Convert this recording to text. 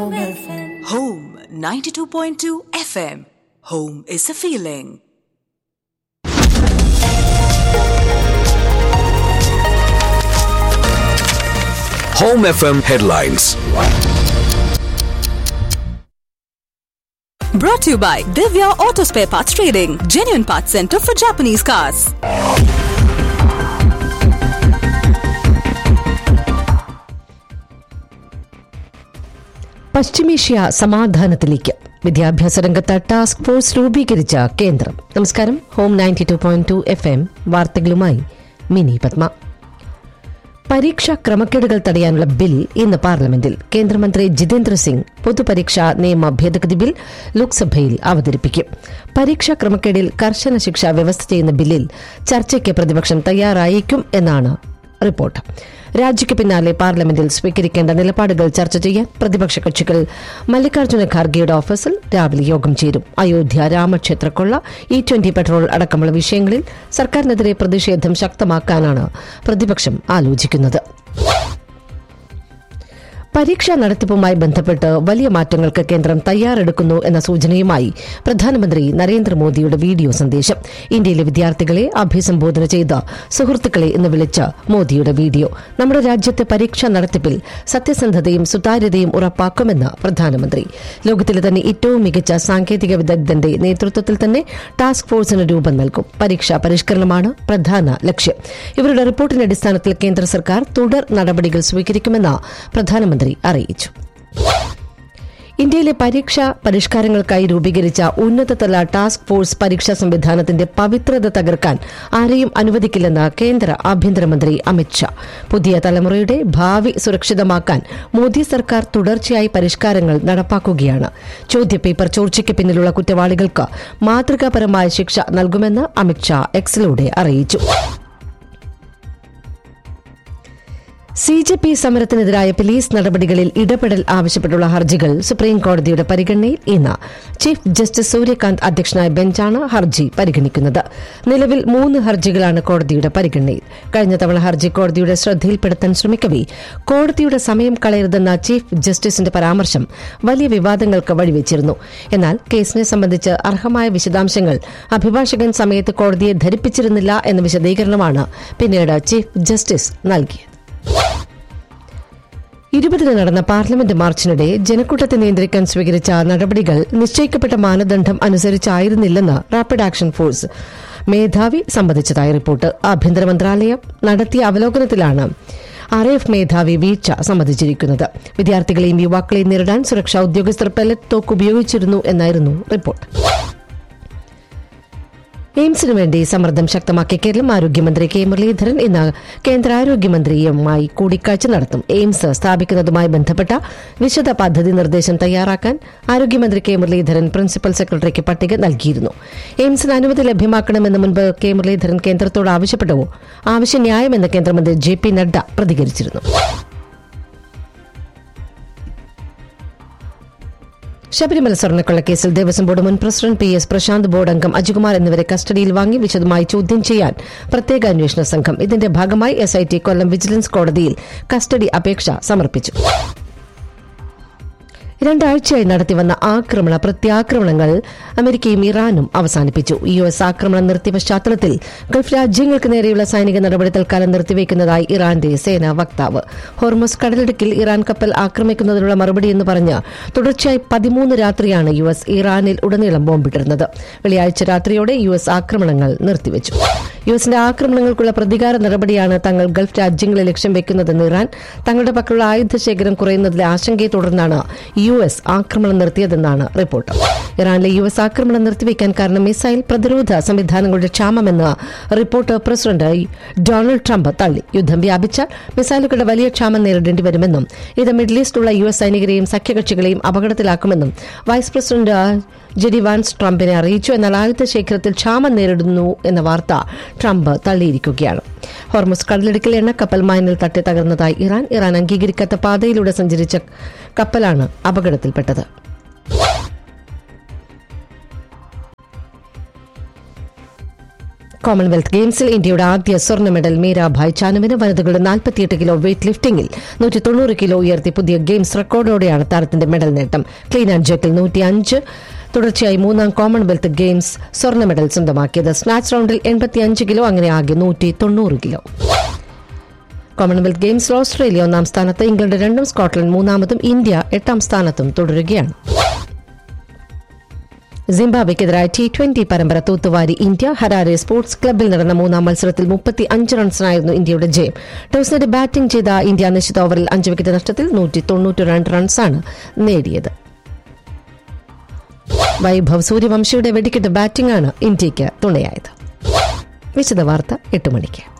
Home 92.2 FM. Home is a feeling. Home FM headlines. Brought to you by Divya Auto Spare Parts Trading, genuine parts center for Japanese cars. പശ്ചിമേഷ്യ സമാധാനത്തിലേക്ക് വിദ്യാഭ്യാസ രംഗത്ത് task force രൂപീകരിച്ച കേന്ദ്രം നമസ്കാരം Home ninety two point two F M വാർത്തകളുമായി മിനി പത്മ പരീക്ഷാ ക്രമക്കേടുകൾ തടയാനുള്ള bill ഇന്ന് പാർലമെന്റിൽ കേന്ദ്രമന്ത്രി ജിതേന്ദ്ര സിംഗ് പൊതുപരീക്ഷാ നിയമ ഭേദഗതി ബിൽ ലോക്സഭയിൽ അവതരിപ്പിക്കും പരീക്ഷാ ക്രമക്കേടിൽ കർശന ശിക്ഷ വ്യവസ്ഥ ചെയ്യുന്ന ബില്ലിൽ ചർച്ചയ്ക്ക് പ്രതിപക്ഷം തയ്യാറായേക്കും എന്നാണ് റിപ്പോർട്ട് രാജിക്ക് പിന്നാലെ പാർലമെന്റിൽ സ്വീകരിക്കേണ്ട നിലപാടുകൾ ചർച്ച ചെയ്യാൻ പ്രതിപക്ഷ കക്ഷികൾ മല്ലികാർജ്ജുന ഖാർഗെയുടെ ഓഫീസിൽ രാവിലെ യോഗം ചേരും അയോധ്യ രാമക്ഷേത്ര കൊള്ള ഇ ട്വന്റി പെട്രോൾ അടക്കമുള്ള വിഷയങ്ങളിൽ സർക്കാരിനെതിരെ പ്രതിഷേധം ശക്തമാക്കാനാണ് പ്രതിപക്ഷം ആലോചിക്കുന്നത് പരീക്ഷാ നടത്തിപ്പുമായി ബന്ധപ്പെട്ട് വലിയ മാറ്റങ്ങൾക്ക് കേന്ദ്രം തയ്യാറെടുക്കുന്നു എന്ന സൂചനയുമായി പ്രധാനമന്ത്രി നരേന്ദ്രമോദിയുടെ വീഡിയോ സന്ദേശം ഇന്ത്യയിലെ വിദ്യാർത്ഥികളെ അഭിസംബോധന ചെയ്ത സുഹൃത്തുക്കളെ എന്ന് വിളിച്ച മോദിയുടെ വീഡിയോ നമ്മുടെ രാജ്യത്തെ പരീക്ഷാ നടത്തിപ്പിൽ സത്യസന്ധതയും സുതാര്യതയും ഉറപ്പാക്കുമെന്ന് പ്രധാനമന്ത്രി ലോകത്തിലെ തന്നെ ഏറ്റവും മികച്ച സാങ്കേതിക വിദഗ്ധന്റെ നേതൃത്വത്തിൽ തന്നെ ടാസ്ക് ഫോഴ്സിന് രൂപം നൽകും പരീക്ഷാ പരിഷ്കരണമാണ് പ്രധാന ലക്ഷ്യം ഇവരുടെ റിപ്പോർട്ടിന്റെ അടിസ്ഥാനത്തിൽ കേന്ദ്ര സർക്കാർ തുടർ നടപടികൾ സ്വീകരിക്കുമെന്ന് പ്രധാനമന്ത്രി അറിയിച്ചു ഇന്ത്യയിലെ പരീക്ഷാ പരിഷ്കാരങ്ങൾക്കായി രൂപീകരിച്ച ഉന്നതതല ടാസ്ക് ഫോഴ്സ് പരീക്ഷാ സംവിധാനത്തിന്റെ പവിത്രത തകർക്കാൻ ആരെയും അനുവദിക്കില്ലെന്ന് കേന്ദ്ര ആഭ്യന്തരമന്ത്രി അമിത്ഷാ പുതിയ തലമുറയുടെ ഭാവി സുരക്ഷിതമാക്കാൻ മോദി സർക്കാർ തുടർച്ചയായി പരിഷ്കാരങ്ങൾ നടപ്പാക്കുകയാണ് ചോദ്യപേപ്പർ ചോർച്ചയ്ക്ക് പിന്നിലുള്ള കുറ്റവാളികൾക്ക് മാതൃകാപരമായ ശിക്ഷ നൽകുമെന്ന് അമിത്ഷാ എക്സിലൂടെ അറിയിച്ചു സി ജെ പി സമരത്തിനെതിരായ പോലീസ് നടപടികളിൽ ഇടപെടൽ ആവശ്യപ്പെട്ടുള്ള ഹർജികൾ സുപ്രീം കോടതിയുടെ പരിഗണനയിൽ ഇന്ന് ചീഫ് ജസ്റ്റിസ് സൂര്യകാന്ത് അധ്യക്ഷനായ ബെഞ്ചാണ് ഹർജി പരിഗണിക്കുന്നത് നിലവിൽ മൂന്ന് ഹർജികളാണ് കോടതിയുടെ പരിഗണനയിൽ കഴിഞ്ഞ തവണ ഹർജി കോടതിയുടെ ശ്രദ്ധയിൽപ്പെടുത്താൻ ശ്രമിക്കവേ കോടതിയുടെ സമയം കളയരുതെന്ന ചീഫ് ജസ്റ്റിസിന്റെ പരാമർശം വലിയ വിവാദങ്ങൾക്ക് വഴിവെച്ചിരുന്നു എന്നാൽ കേസിനെ സംബന്ധിച്ച് അർഹമായ വിശദാംശങ്ങൾ അഭിഭാഷകൻ സമയത്ത് കോടതിയെ ധരിപ്പിച്ചിരുന്നില്ല എന്ന വിശദീകരണമാണ് പിന്നീട് ചീഫ് ജസ്റ്റിസ് നൽകിയത് ഇരുപതിന് നടന്ന പാർലമെന്റ് മാർച്ചിനിടെ ജനക്കൂട്ടത്തെ നിയന്ത്രിക്കാൻ സ്വീകരിച്ച നടപടികൾ നിശ്ചയിക്കപ്പെട്ട മാനദണ്ഡം അനുസരിച്ചായിരുന്നില്ലെന്ന് റാപ്പിഡ് ആക്ഷൻ ഫോഴ്സ് മേധാവി സംബന്ധിച്ചതായി റിപ്പോർട്ട് ആഭ്യന്തര മന്ത്രാലയം നടത്തിയ അവലോകനത്തിലാണ് ആർ എഫ് മേധാവി വീഴ്ച സമ്മതിച്ചിരിക്കുന്നത് വിദ്യാർത്ഥികളെയും യുവാക്കളെയും നേരിടാൻ സുരക്ഷാ ഉദ്യോഗസ്ഥർ പെല്ലറ്റ് തോക്ക് ഉപയോഗിച്ചിരുന്നു എന്നായിരുന്നു റിപ്പോർട്ട് എയിംസിനു വേണ്ടി സമ്മർദ്ദം ശക്തമാക്കിയ കേരളം ആരോഗ്യമന്ത്രി കെ മുരളീധരൻ ഇന്ന് കേന്ദ്ര ആരോഗ്യമന്ത്രിയുമായി കൂടിക്കാഴ്ച നടത്തും എയിംസ് സ്ഥാപിക്കുന്നതുമായി ബന്ധപ്പെട്ട വിശദ പദ്ധതി നിർദ്ദേശം തയ്യാറാക്കാൻ ആരോഗ്യമന്ത്രി കെ മുരളീധരൻ പ്രിൻസിപ്പൽ സെക്രട്ടറിക്ക് പട്ടിക നൽകിയിരുന്നു എയിംസിന് അനുമതി ലഭ്യമാക്കണമെന്ന് മുൻപ് കെ മുരളീധരൻ കേന്ദ്രത്തോട് ആവശ്യപ്പെട്ടോ ആവശ്യം ന്യായമെന്ന് കേന്ദ്രമന്ത്രി ജെ പി നഡ്ഡ പ്രതികരിച്ചിരുന്നു ശബരിമല സ്വർണ്ണക്കൊള്ളക്കേസിൽ ദേവസ്വം ബോർഡ് മുൻ president P S Prasanth board അംഗം അജികുമാർ എന്നിവരെ കസ്റ്റഡിയിൽ വാങ്ങി വിശദമായി ചോദ്യം ചെയ്യാൻ പ്രത്യേക അന്വേഷണ സംഘം ഇതിന്റെ ഭാഗമായി എസ്ഐടി കൊല്ലം വിജിലൻസ് കോടതിയിൽ കസ്റ്റഡി അപേക്ഷ സമർപ്പിച്ചു രണ്ടാഴ്ചയായി നടത്തിവന്ന ആക്രമണ പ്രത്യാക്രമണങ്ങൾ അമേരിക്കയും ഇറാനും അവസാനിപ്പിച്ചു യു എസ് ആക്രമണം നിർത്തിയ പശ്ചാത്തലത്തിൽ ഗൾഫ് രാജ്യങ്ങൾക്ക് നേരെയുള്ള സൈനിക നടപടി തൽക്കാലം നിർത്തിവെക്കുന്നതായി ഇറാന്റെ സേനാ വക്താവ് ഹോർമസ് കടലിടുക്കിൽ ഇറാൻ കപ്പൽ ആക്രമിക്കുന്നതിനുള്ള മറുപടിയെന്ന് പറഞ്ഞ് തുടർച്ചയായി പതിമൂന്ന് രാത്രിയാണ് യു എസ് ഇറാനിൽ ഉടനീളം ബോംബിട്ടിരുന്നത് വെള്ളിയാഴ്ച രാത്രിയോടെ യു എസ് ആക്രമണങ്ങൾ നിർത്തിവെച്ചു യു എസിന്റെ ആക്രമണങ്ങൾക്കുള്ള പ്രതികാര നടപടിയാണ് തങ്ങൾ ഗൾഫ് രാജ്യങ്ങളെ ലക്ഷ്യം വെക്കുന്നതെന്ന് ഇറാൻ തങ്ങളുടെ പക്കലുള്ള ആയുധശേഖരം കുറയുന്നതിലെ ആശങ്കയെ തുടർന്നാണ് യു എസ് ആക്രമണം നിർത്തിയതെന്നാണ് റിപ്പോർട്ട് ഇറാനിലെ യു എസ് ആക്രമണം നിർത്തിവെക്കാൻ കാരണം മിസൈൽ പ്രതിരോധ സംവിധാനങ്ങളുടെ ക്ഷാമമെന്ന് റിപ്പോർട്ട് പ്രസിഡന്റ് ഡൊണാൾഡ് ട്രംപ് തള്ളി യുദ്ധം വ്യാപിച്ചാൽ മിസൈലുകളുടെ വലിയ ക്ഷാമം നേരിടേണ്ടി വരുമെന്നും ഇത് മിഡിൽ ഈസ്റ്റിലുള്ള യു എസ് സൈനികരെയും സഖ്യകക്ഷികളെയും അപകടത്തിലാക്കുമെന്നും വൈസ് പ്രസിഡന്റ് ജെഡി വാൻസ് ട്രംപിനെ അറിയിച്ചു എന്നാൽ ആയുധ ശേഖരത്തിൽ ക്ഷാമം നേരിടുന്നു എന്ന വാർത്ത ട്രംപ് തള്ളിയിരിക്കുകയാണ് ഹോർമുസ് കടലിടുക്കിൽ എണ്ണക്കപ്പൽ മൈനിൽ തട്ടി തകർന്നതായി ഇറാൻ ഇറാൻ അംഗീകരിക്കാത്ത പാതയിലൂടെ സഞ്ചരിച്ച കപ്പലാണ് അപകടത്തിൽപ്പെട്ടത് കോമൺവെൽത്ത് ഗെയിംസിൽ ഇന്ത്യയുടെ ആദ്യ സ്വർണ്ണ മെഡൽ മീരാഭായ് ചാനുവിന് വനിതകളുടെ നാൽപ്പത്തിയെട്ട് കിലോ വെയ്റ്റ് ലിഫ്റ്റിംഗിൽ നൂറ്റി തൊണ്ണൂറ് കിലോ ഉയർത്തി പുതിയ ഗെയിംസ് റെക്കോർഡോടെയാണ് താരത്തിന്റെ മെഡൽ നേട്ടം ക്ലീൻ ആൻഡ് ജെക്കിൽ നൂറ്റി അഞ്ച് തുടർച്ചയായി മൂന്നാം കോമൺവെൽത്ത് ഗെയിംസ് സ്വർണ്ണ മെഡൽ സ്വന്തമാക്കിയത് സ്നാച്ച് റൌണ്ടിൽ എൺപത്തിയഞ്ച് കിലോ അങ്ങനെ ആകെ നൂറ്റി തൊണ്ണൂറ് കിലോ കോമൺവെൽത്ത് ഗെയിംസിൽ ഓസ്ട്രേലിയ ഒന്നാം സ്ഥാനത്ത് ഇംഗ്ലണ്ട് രണ്ടും സ്കോട്ട്ലൻഡ് മൂന്നാമതും ഇന്ത്യ എട്ടാം സ്ഥാനത്തും തുടരുകയാണ് സിംബാബ്വെക്കെതിരായ ടി ട്വന്റി പരമ്പര തൂത്തുവാരി ഇന്ത്യ ഹരാരെ സ്പോർട്സ് ക്ലബിൽ നടന്ന മൂന്നാം മത്സരത്തിൽ മുപ്പത്തി അഞ്ച് റൺസിനായിരുന്നു ഇന്ത്യയുടെ ജയം ടോസിനെറ്റ് ബാറ്റിംഗ് ചെയ്ത ഇന്ത്യ നിശ്ചിത ഓവറിൽ അഞ്ച് വിക്കറ്റ് നഷ്ടത്തിൽ നൂറ്റി തൊണ്ണൂറ്റി രണ്ട് റൺസാണ് നേടിയത് വൈഭവ് സൂര്യവംശിയുടെ വെടിക്കെട്ട് ബാറ്റിംഗാണ് ഇന്ത്യയ്ക്ക് തുണയായത് വിശദ വാർത്ത എട്ട് മണിക്ക്